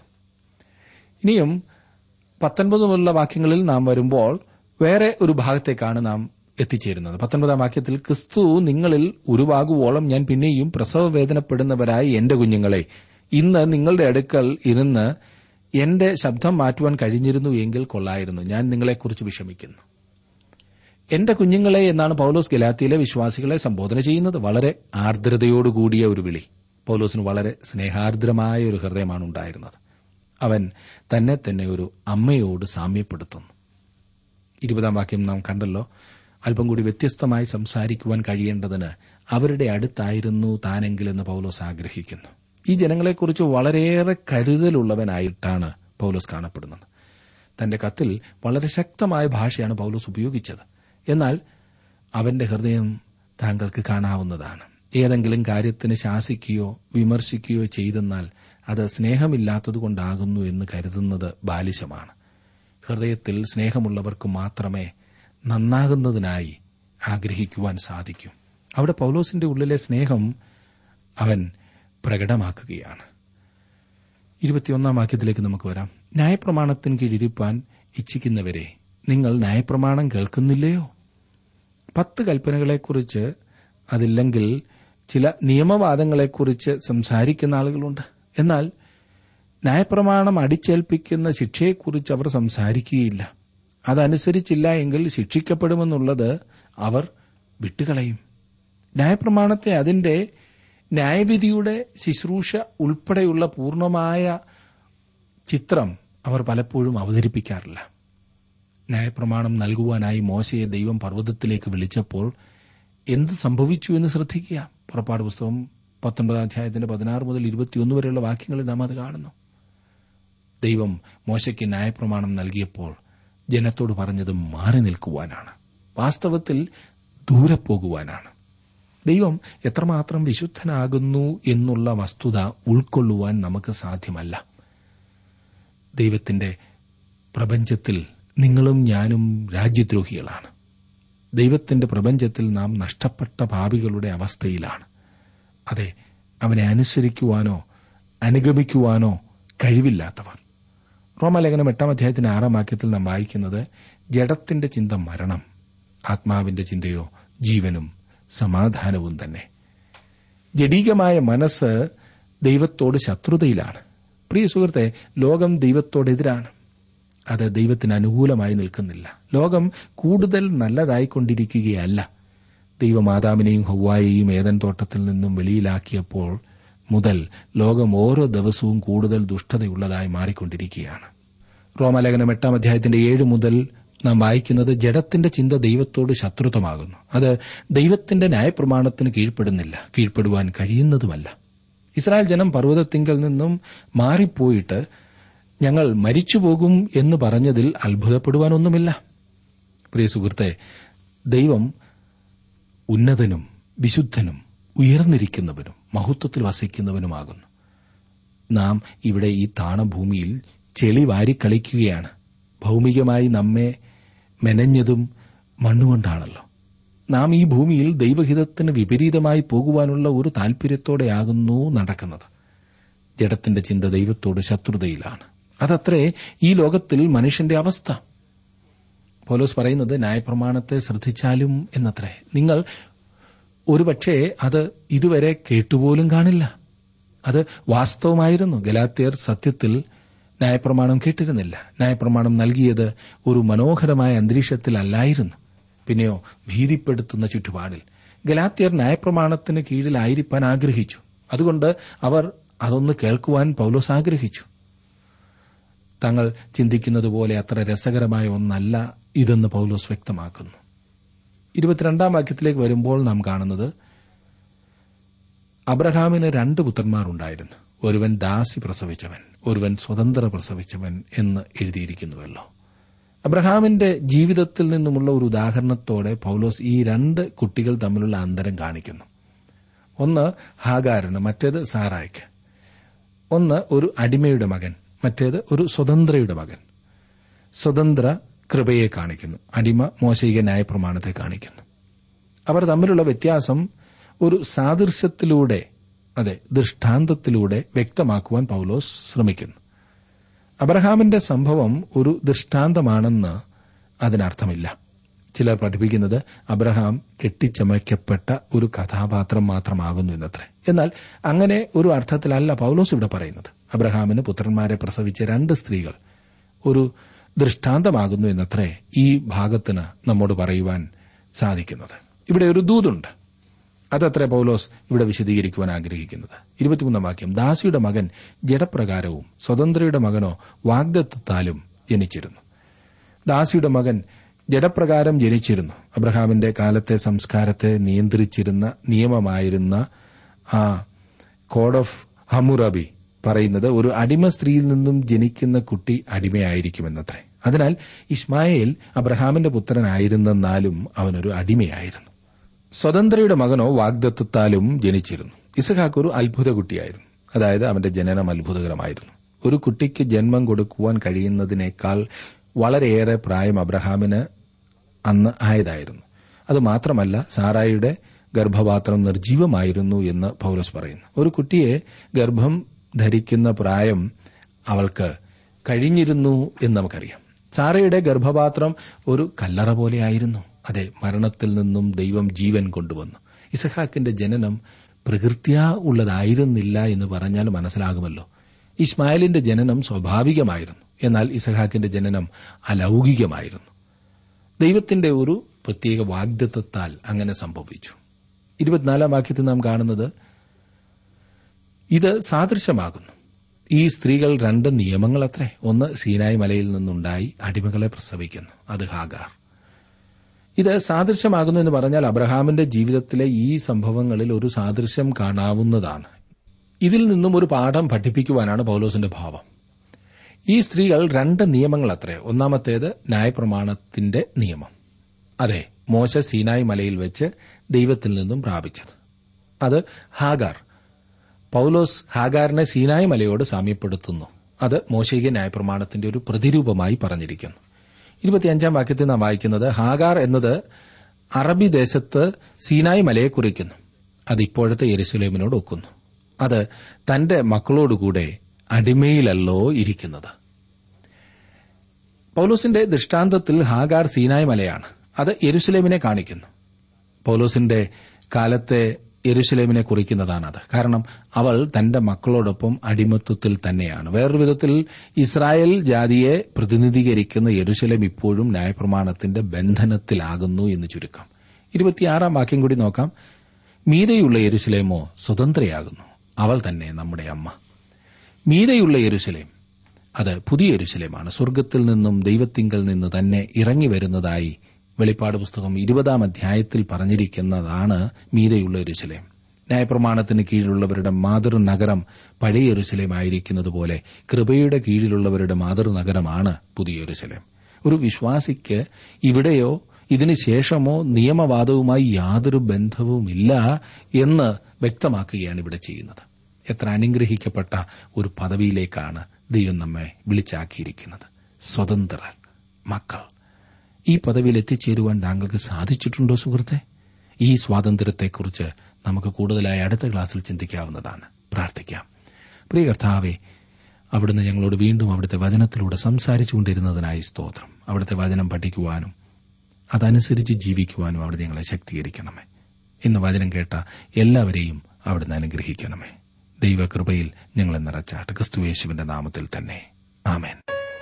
ഇനിയും പത്തൊൻപത് മുതലുള്ള വാക്യങ്ങളിൽ നാം വരുമ്പോൾ വേറെ ഒരു ഭാഗത്തേക്കാണ് നാം എത്തിച്ചേരുന്നത് പത്തൊൻപതാം വാക്യത്തിൽ ക്രിസ്തു നിങ്ങളിൽ ഉരുവാകുവോളം ഞാൻ പിന്നെയും പ്രസവ വേദനപ്പെടുന്നവരായി എന്റെ കുഞ്ഞുങ്ങളെ ഇന്ന് നിങ്ങളുടെ അടുക്കൽ ഇരുന്ന് എന്റെ ശബ്ദം മാറ്റുവാൻ കഴിഞ്ഞിരുന്നു എങ്കിൽ കൊള്ളായിരുന്നു ഞാൻ നിങ്ങളെക്കുറിച്ച് വിഷമിക്കുന്നു എന്റെ കുഞ്ഞുങ്ങളെ എന്നാണ് പൌലോസ് ഗലാത്തിയിലെ വിശ്വാസികളെ സംബോധന ചെയ്യുന്നത് വളരെ ആർദ്രതയോടുകൂടിയ ഒരു വിളി പൌലോസിന് വളരെ സ്നേഹാർദ്രമായ ഒരു ഹൃദയമാണ് ഉണ്ടായിരുന്നത് അവൻ തന്നെ തന്നെ ഒരു അമ്മയോട് സാമ്യപ്പെടുത്തുന്നു ഇരുപതാം വാക്യം നാം കണ്ടല്ലോ അല്പം കൂടി വ്യത്യസ്തമായി സംസാരിക്കുവാൻ കഴിയേണ്ടതിന് അവരുടെ അടുത്തായിരുന്നു താനെങ്കിലെന്ന് പൌലോസ് ആഗ്രഹിക്കുന്നു ഈ ജനങ്ങളെക്കുറിച്ച് വളരെയേറെ കരുതലുള്ളവനായിട്ടാണ് പൌലോസ് കാണപ്പെടുന്നത് തന്റെ കത്തിൽ വളരെ ശക്തമായ ഭാഷയാണ് പൌലോസ് ഉപയോഗിച്ചത് എന്നാൽ അവന്റെ ഹൃദയം താങ്കൾക്ക് കാണാവുന്നതാണ് ഏതെങ്കിലും കാര്യത്തിന് ശാസിക്കുകയോ വിമർശിക്കുകയോ ചെയ്തെന്നാൽ അത് സ്നേഹമില്ലാത്തതുകൊണ്ടാകുന്നു എന്ന് കരുതുന്നത് ബാലിശമാണ് ഹൃദയത്തിൽ സ്നേഹമുള്ളവർക്ക് മാത്രമേ നന്നാകുന്നതിനായി ആഗ്രഹിക്കുവാൻ സാധിക്കൂ അവിടെ പൌലോസിന്റെ ഉള്ളിലെ സ്നേഹം അവൻ പ്രകടമാക്കുകയാണ് ഇരുപത്തിയൊന്നാം വാക്യത്തിലേക്ക് നമുക്ക് വരാം ന്യായപ്രമാണത്തിന് കീഴിരിപ്പാൻ ഇച്ഛിക്കുന്നവരെ നിങ്ങൾ ന്യായപ്രമാണം കേൾക്കുന്നില്ലയോ പത്ത് കൽപ്പനകളെക്കുറിച്ച് അതില്ലെങ്കിൽ ചില നിയമവാദങ്ങളെക്കുറിച്ച് സംസാരിക്കുന്ന ആളുകളുണ്ട് എന്നാൽ ന്യായപ്രമാണം അടിച്ചേൽപ്പിക്കുന്ന ശിക്ഷയെക്കുറിച്ച് അവർ സംസാരിക്കുകയില്ല അതനുസരിച്ചില്ല എങ്കിൽ ശിക്ഷിക്കപ്പെടുമെന്നുള്ളത് അവർ വിട്ടുകളയും ന്യായപ്രമാണത്തെ അതിന്റെ ന്യായവിധിയുടെ ശുശ്രൂഷ ഉൾപ്പെടെയുള്ള പൂർണ്ണമായ ചിത്രം അവർ പലപ്പോഴും അവതരിപ്പിക്കാറില്ല ന്യായപ്രമാണം നൽകുവാനായി മോശയെ ദൈവം പർവ്വതത്തിലേക്ക് വിളിച്ചപ്പോൾ എന്ത് സംഭവിച്ചു എന്ന് ശ്രദ്ധിക്കുക പുറപ്പാട് പുസ്തകം പത്തൊன்பതാം അധ്യായത്തിന്റെ പതിനാറ് മുതൽ ഇരുപത്തിയൊന്ന് വരെയുള്ള വാക്യങ്ങളിൽ നാം അത് കാണുന്നു ദൈവം മോശയ്ക്ക് ന്യായപ്രമാണം നൽകിയപ്പോൾ ജനത്തോട് പറഞ്ഞത് മാറി നിൽക്കുവാനാണ് വാസ്തവത്തിൽ ദൂരെ പോകുവാനാണ് ദൈവം എത്രമാത്രം വിശുദ്ധനാകുന്നു എന്നുള്ള വസ്തുത ഉൾക്കൊള്ളുവാൻ നമുക്ക് സാധ്യമല്ല ദൈവത്തിന്റെ പ്രപഞ്ചത്തിൽ നിങ്ങളും ഞാനും രാജ്യദ്രോഹികളാണ് ദൈവത്തിന്റെ പ്രപഞ്ചത്തിൽ നാം നഷ്ടപ്പെട്ട ഭാവികളുടെ അവസ്ഥയിലാണ് അതെ അവനെ അനുസരിക്കുവാനോ അനുഗമിക്കുവാനോ കഴിവില്ലാത്തവർ റോമലേഖനം എട്ടാം അധ്യായത്തിന്റെ ആറാം വാക്യത്തിൽ നാം വായിക്കുന്നത് ജഡത്തിന്റെ ചിന്ത മരണം ആത്മാവിന്റെ ചിന്തയോ ജീവനും സമാധാനവും തന്നെ ജഡീകമായ മനസ്സ് ദൈവത്തോട് ശത്രുതയിലാണ് പ്രിയ സുഹൃത്തെ ലോകം ദൈവത്തോടെതിരാണ് അത് ദൈവത്തിന് അനുകൂലമായി നിൽക്കുന്നില്ല ലോകം കൂടുതൽ നല്ലതായിക്കൊണ്ടിരിക്കുകയല്ല ദൈവമാതാവിനെയും ഹൗവായെയും ഏതൻ തോട്ടത്തിൽ നിന്നും വെളിയിലാക്കിയപ്പോൾ മുതൽ ലോകം ഓരോ ദിവസവും കൂടുതൽ ദുഷ്ടതയുള്ളതായി മാറിക്കൊണ്ടിരിക്കുകയാണ് റോമലേഖനം എട്ടാം അധ്യായത്തിന്റെ ഏഴ് മുതൽ നാം വായിക്കുന്നത് ജഡത്തിന്റെ ചിന്ത ദൈവത്തോട് ശത്രുത്വമാകുന്നു അത് ദൈവത്തിന്റെ ന്യായപ്രമാണത്തിന് കീഴ്പ്പെടുന്നില്ല കീഴ്പ്പെടുവാൻ കഴിയുന്നതുമല്ല ഇസ്രായേൽ ജനം പർവ്വതത്തിങ്കൽ നിന്നും മാറിപ്പോയിട്ട് ഞങ്ങൾ മരിച്ചുപോകും എന്ന് പറഞ്ഞതിൽ അത്ഭുതപ്പെടുവാനൊന്നുമില്ല പ്രിയ സുഹൃത്തെ ദൈവം ഉന്നതനും വിശുദ്ധനും ഉയർന്നിരിക്കുന്നവനും മഹത്വത്തിൽ വസിക്കുന്നവനുമാകുന്നു നാം ഇവിടെ ഈ താണഭൂമിയിൽ ചെളി വാരിക്കളിക്കുകയാണ് ഭൗമികമായി നമ്മെ മെനഞ്ഞതും മണ്ണുകൊണ്ടാണല്ലോ നാം ഈ ഭൂമിയിൽ ദൈവഹിതത്തിന് വിപരീതമായി പോകുവാനുള്ള ഒരു താൽപര്യത്തോടെയാകുന്നു നടക്കുന്നത് ജഡത്തിന്റെ ചിന്ത ദൈവത്തോട് ശത്രുതയിലാണ് അതത്രേ ഈ ലോകത്തിൽ മനുഷ്യന്റെ അവസ്ഥ പോലോസ് പറയുന്നത് ന്യായപ്രമാണത്തെ ശ്രദ്ധിച്ചാലും എന്നത്രേ നിങ്ങൾ ഒരുപക്ഷെ അത് ഇതുവരെ കേട്ടുപോലും കാണില്ല അത് വാസ്തവമായിരുന്നു ഗലാത്യർ സത്യത്തിൽ ന്യായപ്രമാണം കേട്ടിരുന്നില്ല ന്യായപ്രമാണം നൽകിയത് ഒരു മനോഹരമായ അന്തരീക്ഷത്തിലല്ലായിരുന്നു പിന്നെയോ ഭീതിപ്പെടുത്തുന്ന ചുറ്റുപാടിൽ ഗലാത്യർ ന്യായപ്രമാണത്തിന് കീഴിലായിരിക്കാൻ ആഗ്രഹിച്ചു അതുകൊണ്ട് അവർ അതൊന്ന് കേൾക്കുവാൻ പൌലോസ് ആഗ്രഹിച്ചു തങ്ങൾ ചിന്തിക്കുന്നത് പോലെ അത്ര രസകരമായ ഒന്നല്ല ഇതെന്ന് പൌലോസ് വ്യക്തമാക്കുന്നു ഇരുപത്തിരണ്ടാം വാക്യത്തിലേക്ക് വരുമ്പോൾ നാം കാണുന്നത് അബ്രഹാമിന് രണ്ട് പുത്രന്മാരുണ്ടായിരുന്നു ഒരുവൻ ദാസി പ്രസവിച്ചവൻ ഒരുവൻ സ്വതന്ത്ര പ്രസവിച്ചവൻ എന്ന് എഴുതിയിരിക്കുന്നുവല്ലോ അബ്രഹാമിന്റെ ജീവിതത്തിൽ നിന്നുമുള്ള ഒരു ഉദാഹരണത്തോടെ പൌലോസ് ഈ രണ്ട് കുട്ടികൾ തമ്മിലുള്ള അന്തരം കാണിക്കുന്നു ഒന്ന് ഹാഗാരന് മറ്റേത് സാറായ്ക്ക് ഒന്ന് ഒരു അടിമയുടെ മകൻ മറ്റേത് ഒരു സ്വതന്ത്രയുടെ മകൻ സ്വതന്ത്ര കൃപയെ കാണിക്കുന്നു അടിമ മോശയിക ന്യായപ്രമാണത്തെ കാണിക്കുന്നു അവർ തമ്മിലുള്ള വ്യത്യാസം ഒരു സാദൃശ്യത്തിലൂടെ അതെ ദൃഷ്ടാന്തത്തിലൂടെ വ്യക്തമാക്കുവാൻ പൌലോസ് ശ്രമിക്കുന്നു അബ്രഹാമിന്റെ സംഭവം ഒരു ദൃഷ്ടാന്തമാണെന്ന് അതിനർത്ഥമില്ല ചിലർ പഠിപ്പിക്കുന്നത് അബ്രഹാം കെട്ടിച്ചമയ്ക്കപ്പെട്ട ഒരു കഥാപാത്രം മാത്രമാകുന്നു എന്നത്രേ എന്നാൽ അങ്ങനെ ഒരു അർത്ഥത്തിലല്ല പൌലോസ് ഇവിടെ പറയുന്നത് അബ്രഹാമിന് പുത്രന്മാരെ പ്രസവിച്ച രണ്ട് സ്ത്രീകൾ ഒരു ദൃഷ്ടാന്തമാകുന്നു എന്നത്രേ ഈ ഭാഗത്തിന് നമ്മോട് പറയുവാൻ സാധിക്കുന്നത് ഇവിടെ ഒരു ദൂതുണ്ട് അതത്രേ പൌലോസ് ഇവിടെ വിശദീകരിക്കുവാൻ ആഗ്രഹിക്കുന്നത് ഇരുപത്തിമൂന്നാം വാക്യം ദാസിയുടെ മകൻ ജഡപ്രകാരവും സ്വതന്ത്രയുടെ മകനോ വാഗ്ദത്താലും ജനിച്ചിരുന്നു ദാസിയുടെ മകൻ ജഡപ്രകാരം ജനിച്ചിരുന്നു അബ്രഹാമിന്റെ കാലത്തെ സംസ്കാരത്തെ നിയന്ത്രിച്ചിരുന്ന നിയമമായിരുന്ന ആ കോഡ് ഓഫ് ഹമുറബി പറയുന്നത് ഒരു അടിമ സ്ത്രീയിൽ നിന്നും ജനിക്കുന്ന കുട്ടി അടിമയായിരിക്കുമെന്നത്രേ അതിനാൽ ഇസ്മായേൽ അബ്രഹാമിന്റെ പുത്രനായിരുന്നെന്നാലും അവനൊരു അടിമയായിരുന്നു സ്വതന്ത്രയുടെ മകനോ വാഗ്ദത്വത്താലും ജനിച്ചിരുന്നു ഇസഹാക്ക് ഒരു അത്ഭുത കുട്ടിയായിരുന്നു അതായത് അവന്റെ ജനനം അത്ഭുതകരമായിരുന്നു ഒരു കുട്ടിക്ക് ജന്മം കൊടുക്കുവാൻ കഴിയുന്നതിനേക്കാൾ വളരെയേറെ പ്രായം അബ്രഹാമിന് അന്ന് ആയതായിരുന്നു അത് മാത്രമല്ല സാറായിയുടെ ഗർഭപാത്രം നിർജീവമായിരുന്നു എന്ന് പൌലസ് പറയുന്നു ഒരു കുട്ടിയെ ഗർഭം ധരിക്കുന്ന പ്രായം അവൾക്ക് കഴിഞ്ഞിരുന്നു എന്ന് നമുക്കറിയാം സാറയുടെ ഗർഭപാത്രം ഒരു കല്ലറ പോലെയായിരുന്നു അതെ മരണത്തിൽ നിന്നും ദൈവം ജീവൻ കൊണ്ടുവന്നു ഇസഹാക്കിന്റെ ജനനം പ്രകൃത്യാ ഉള്ളതായിരുന്നില്ല എന്ന് പറഞ്ഞാൽ മനസ്സിലാകുമല്ലോ ഇസ്മായിലിന്റെ ജനനം സ്വാഭാവികമായിരുന്നു എന്നാൽ ഇസഹാക്കിന്റെ ജനനം അലൗകികമായിരുന്നു ദൈവത്തിന്റെ ഒരു പ്രത്യേക വാഗ്ദത്വത്താൽ അങ്ങനെ സംഭവിച്ചു ഇരുപത്തിനാലാം വാക്യത്തിൽ നാം കാണുന്നത് ഇത് സാദൃശ്യമാകുന്നു ഈ സ്ത്രീകൾ രണ്ട് നിയമങ്ങളത്രേ ഒന്ന് സീനായ് മലയിൽ നിന്നുണ്ടായി അടിമകളെ പ്രസവിക്കുന്നു അത് ഹാഗാർ ഇത് സാദൃശ്യമാകുന്നു എന്ന് പറഞ്ഞാൽ അബ്രഹാമിന്റെ ജീവിതത്തിലെ ഈ സംഭവങ്ങളിൽ ഒരു സാദൃശ്യം കാണാവുന്നതാണ് ഇതിൽ നിന്നും ഒരു പാഠം പഠിപ്പിക്കുവാനാണ് പൌലോസിന്റെ ഭാവം ഈ സ്ത്രീകൾ രണ്ട് നിയമങ്ങൾ അത്രേ ഒന്നാമത്തേത് ന്യായപ്രമാണത്തിന്റെ നിയമം അതെ മോശ സീനായ് മലയിൽ വെച്ച് ദൈവത്തിൽ നിന്നും പ്രാപിച്ചത് അത് ഹാഗാർ പൌലോസ് ഹാഗാറിനെ സീനായ് മലയോട് സാമ്യപ്പെടുത്തുന്നു അത് മോശയിക ന്യായപ്രമാണത്തിന്റെ ഒരു പ്രതിരൂപമായി പറഞ്ഞിരിക്കുന്നു ഇരുപത്തിയഞ്ചാം വാക്യത്തിൽ നാം വായിക്കുന്നത് ഹാഗാർ എന്നത് അറബി ദേശത്ത് സീനായ് മലയെ കുറിക്കുന്നു അത് ഇപ്പോഴത്തെ യെരുസലേമിനോട് ഒക്കുന്നു അത് തന്റെ മക്കളോടുകൂടെ അടിമയിലല്ലോ ഇരിക്കുന്നത് പൌലോസിന്റെ ദൃഷ്ടാന്തത്തിൽ ഹാഗാർ സീനായ് മലയാണ് അത് യെരുസലേമിനെ കാണിക്കുന്നു പൌലോസിന്റെ കാലത്തെ യെരുസലേമിനെ കുറിക്കുന്നതാണത് കാരണം അവൾ തന്റെ മക്കളോടൊപ്പം അടിമത്വത്തിൽ തന്നെയാണ് വേറൊരു വിധത്തിൽ ഇസ്രായേൽ ജാതിയെ പ്രതിനിധീകരിക്കുന്ന യെരുസലേം ഇപ്പോഴും ന്യായപ്രമാണത്തിന്റെ ബന്ധനത്തിലാകുന്നു എന്ന് ചുരുക്കം ഇരുപത്തിയാറാം വാക്യം കൂടി നോക്കാം മീതയുള്ള യെരുസലേമോ സ്വതന്ത്രയാകുന്നു അവൾ തന്നെ നമ്മുടെ അമ്മ മീതയുള്ള യെരുസലേം അത് പുതിയ യെരുസലേമാണ് സ്വർഗത്തിൽ നിന്നും ദൈവത്തിങ്കൽ നിന്ന് തന്നെ ഇറങ്ങി വരുന്നതായി വെളിപ്പാട് പുസ്തകം ഇരുപതാം അധ്യായത്തിൽ പറഞ്ഞിരിക്കുന്നതാണ് മീതയുള്ള യെരുസലേം ന്യായപ്രമാണത്തിന് കീഴിലുള്ളവരുടെ മാതൃനഗരം പഴയ യെരുസലേമായിരിക്കുന്നത് പോലെ കൃപയുടെ കീഴിലുള്ളവരുടെ മാതൃനഗരമാണ് പുതിയ യെരുസലേം ഒരു വിശ്വാസിക്ക് ഇവിടെയോ ഇതിനുശേഷമോ നിയമവാദവുമായി യാതൊരു ബന്ധവുമില്ല എന്ന് വ്യക്തമാക്കുകയാണ് ഇവിടെ ചെയ്യുന്നത് എത്ര അനുഗ്രഹിക്കപ്പെട്ട ഒരു പദവിയിലേക്കാണ് ദൈവം നമ്മെ വിളിച്ചാക്കിയിരിക്കുന്നത് സ്വതന്ത്രർ മക്കൾ ഈ പദവിയിൽ എത്തിച്ചേരുവാൻ താങ്കൾക്ക് സാധിച്ചിട്ടുണ്ടോ സുഹൃത്തെ ഈ സ്വാതന്ത്ര്യത്തെക്കുറിച്ച് നമുക്ക് കൂടുതലായി അടുത്ത ക്ലാസ്സിൽ ചിന്തിക്കാവുന്നതാണ് പ്രാർത്ഥിക്കാം പ്രിയ കർത്താവെ അവിടുന്ന് ഞങ്ങളോട് വീണ്ടും അവിടുത്തെ വചനത്തിലൂടെ സംസാരിച്ചുകൊണ്ടിരുന്നതിനായി സ്തോത്രം അവിടുത്തെ വചനം പഠിക്കുവാനും അതനുസരിച്ച് ജീവിക്കുവാനും അവിടെ ഞങ്ങളെ ശക്തീകരിക്കണമേ ഇന്ന് വചനം കേട്ട എല്ലാവരെയും അവിടുന്ന് അനുഗ്രഹിക്കണമേ ദൈവകൃപയിൽ ഞങ്ങളെ നിറച്ചാട്ട് ക്രിസ്തുയേശുവിന്റെ നാമത്തിൽ തന്നെ ആമേൻ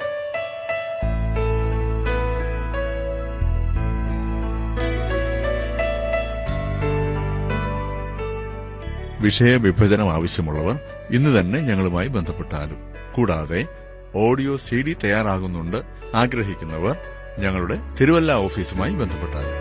വിഷയവിഭജനം ആവശ്യമുള്ളവർ ഇന്ന് തന്നെ ഞങ്ങളുമായി ബന്ധപ്പെട്ടാലും കൂടാതെ ഓഡിയോ സി ഡി തയ്യാറാകുന്നുണ്ട് ആഗ്രഹിക്കുന്നവർ ഞങ്ങളുടെ തിരുവല്ല ഓഫീസുമായി ബന്ധപ്പെട്ടാലും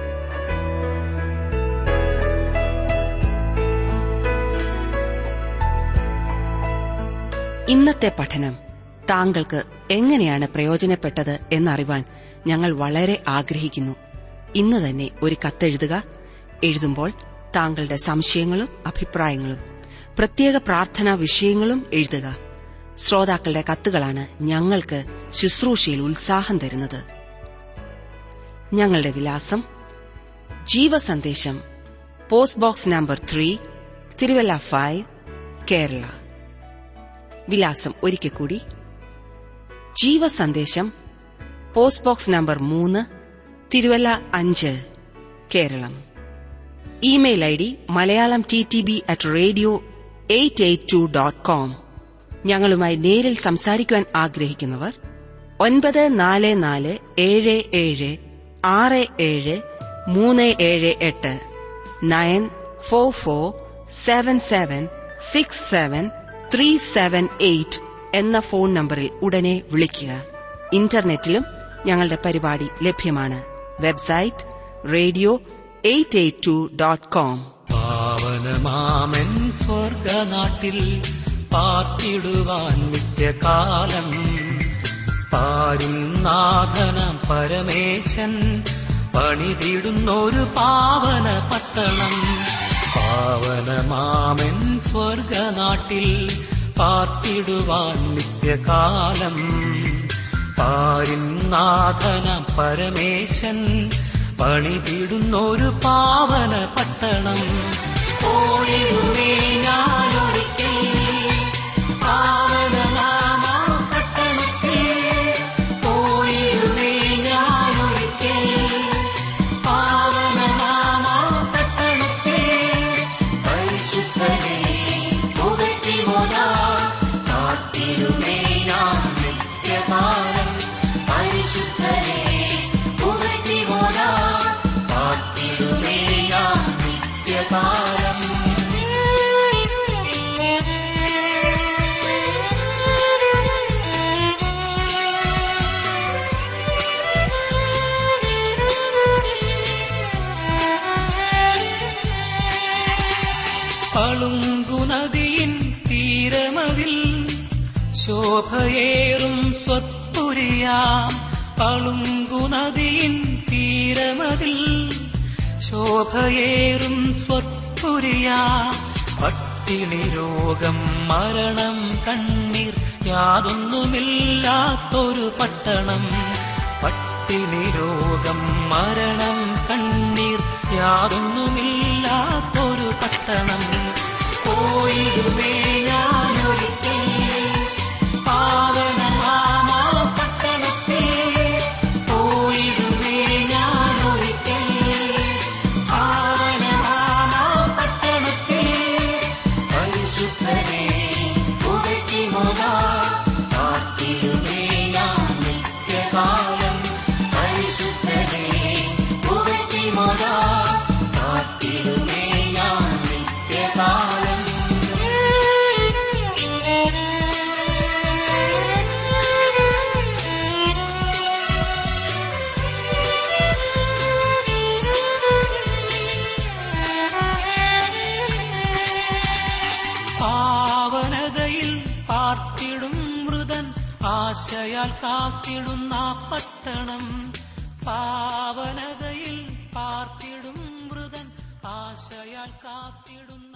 ഇന്നത്തെ പഠനം താങ്കൾക്ക് എങ്ങനെയാണ് പ്രയോജനപ്പെട്ടത് എന്നറിവാൻ ഞങ്ങൾ വളരെ ആഗ്രഹിക്കുന്നു ഇന്ന് തന്നെ ഒരു കത്തെഴുതുക എഴുതുമ്പോൾ താങ്കളുടെ സംശയങ്ങളും അഭിപ്രായങ്ങളും പ്രത്യേക പ്രാർത്ഥനാ വിഷയങ്ങളും എഴുതുക ശ്രോതാക്കളുടെ കത്തുകളാണ് ഞങ്ങൾക്ക് ശുശ്രൂഷയിൽ ഉത്സാഹം തരുന്നത് ഞങ്ങളുടെ വിലാസം Jeevasandesham post box number three Thiruvalla five Kerala വിലാസം ഒരിക്കൽ കൂടി ജീവസന്ദേശം പോസ്റ്റ് ബോക്സ് നമ്പർ മൂന്ന് തിരുവല്ല അഞ്ച് Keralam email I D Malayalam T T B at radio eight eight two dot com ഞങ്ങളുമായി നേരിൽ സംസാരിക്കുവാൻ ആഗ്രഹിക്കുന്നവർ ഒൻപത് നാല് നാല് ഏഴ് ഏഴ് ആറ് ഏഴ് മൂന്ന് ഏഴ് എട്ട് nine four four seven seven six seven three seven eight എന്ന ഫോൺ നമ്പറിൽ ഉടനെ വിളിക്കുക ഇന്റർനെറ്റിലും ഞങ്ങളുടെ പരിപാടി ലഭ്യമാണ് website radio eight eight two dot com പാവനമാമൻ സ്വർഗനാട്ടിൽ പാർത്തിടുവാൻ നിത്യകാലം പാരിൻ നാഥനം പരമേശൻ പണിതിടുന്നൊരു പാവന പട്ടണം പാവനമാമൻ സ്വർഗനാട്ടിൽ പാർത്തിടുവാൻ നിത്യകാലം പാരിൻ നാഥനം പരമേശൻ പണിതിടുന്നൊരു പാവന പട്ടണം ഓടിടുവേ ഞാനൊരിക്കൽ പാവനനാമ പട്ടണത്തിൽ ഓടിടുവേ ഞാനൊരിക്കൽ പാവനനാമ പട്ടണത്തിൽ പരിശുദ്ധനെ പുകഴ്ത്തി മോദാ കാത്തിടുവേ ഞാൻ നിത്യകാലം പരിശുദ്ധനെ പുകഴ്ത്തി മോദാ കാത്തിടുവേ ഞാൻ നിത്യകാലം പളുങ്കുനദിയിൻ തീരമതിൽ ശോഭയേറും സ്വത്തുരിയാം പളുങ്കുനദിയിൻ തീരമതിൽ ശോഭയേറും സ്വത്തുരിയാം പട്ടിണി രോഗം മരണം കണ്ണീർ യാതൊന്നുമില്ലാത്തൊരു പട്ടണം പട്ടിണി രോഗം മരണം കണ്ണീർ യാതൊന്നുമില്ലാത്തൊരു പട്ടണം പോയിടുമേ ഞാനൊരിക്കൽ പാവനമാമാ പട്ടണത്തിൽ പോയിടുമേ ഞാനൊരിക്കൽ പാവനമാമാ പട്ടണത്തിൽ പരിശുദ്ധനെ പുകഴ്ത്തി മോദാ കാത്തിടുമേ ഞാൻ നിത്യകാലം പരിശുദ്ധനെ പുകഴ്ത്തി മോദാ കാത്തിടുമേ ഞാൻ നിത്യകാലം ആശയാൽ കാത്തിടുന്ന പട്ടണം പാവനതയിൽ പാർത്തിടും മൃതൻ ആശയാൽ കാത്തിടുന്ന